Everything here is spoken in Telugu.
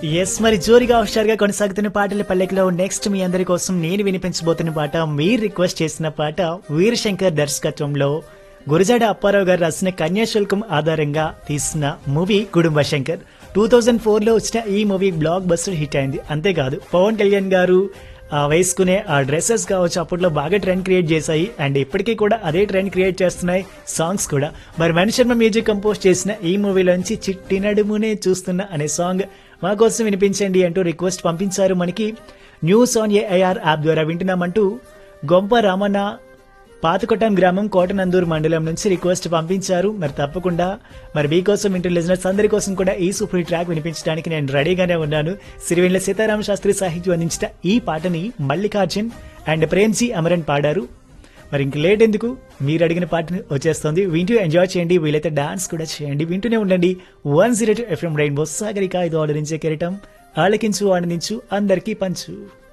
ఎస్ మరి జోరుగా హుషారుగా కొనసాగుతున్న పాటల పల్లెకలో నెక్స్ట్ మీ అందరి కోసం నేను వినిపించబోతున్న పాట మీరు రిక్వెస్ట్ చేసిన పాట వీరశంకర్ దర్శకత్వంలో గురజాడ అప్పారావు గారు రాసిన కన్యాశుల్కం ఆధారంగా తీసిన మూవీ కుటుంబ శంకర్ టూ థౌజండ్ ఫోర్లో వచ్చిన ఈ మూవీ బ్లాక్ బస్టర్ హిట్ అయింది అంతేకాదు పవన్ కళ్యాణ్ గారు ఆ వేసుకునే ఆ డ్రెస్సెస్ కావచ్చు అప్పట్లో బాగా ట్రెండ్ క్రియేట్ చేశాయి అండ్ ఇప్పటికీ కూడా అదే ట్రెండ్ క్రియేట్ చేస్తున్నాయి సాంగ్స్ కూడా మరి మణి శర్మ మ్యూజిక్ కంపోజ్ చేసిన ఈ మూవీలోంచి చిట్టి నడుమునే చూస్తున్న అనే సాంగ్ మా కోసం వినిపించండి అంటూ రిక్వెస్ట్ పంపించారు మనకి న్యూస్ ఆన్ ఏఐఆర్ యాప్ ద్వారా వింటున్నామంటూ గొంప రామన్న పాతకొట్టం గ్రామం కోటనందూరు మండలం నుంచి రిక్వెస్ట్ పంపించారు మరి తప్పకుండా మరి మీకోసం ఇంటర్ లిజనర్స్ అందరి కోసం కూడా ఈ సూపర్ హిట్ ట్రాక్ వినిపించడానికి నేను రెడీగానే ఉన్నాను సిరివెండ్ల సీతారామ శాస్త్రి సాహిత్యం అందించిన ఈ పాటని మల్లికార్జున్ అండ్ ప్రేమ్జీ అమరన్ పాడారు మరి ఇంక లేట్ ఎందుకు మీరు అడిగిన పాటని వచ్చేస్తుంది వింటూ ఎంజాయ్ చేయండి వీలైతే డాన్స్ కూడా చేయండి వింటూనే ఉండండి one zero two F M rainbow Sagarika ఇది ఆర్డరించే కెరటం ఆలకించు ఆనందించు అందరికీ పంచు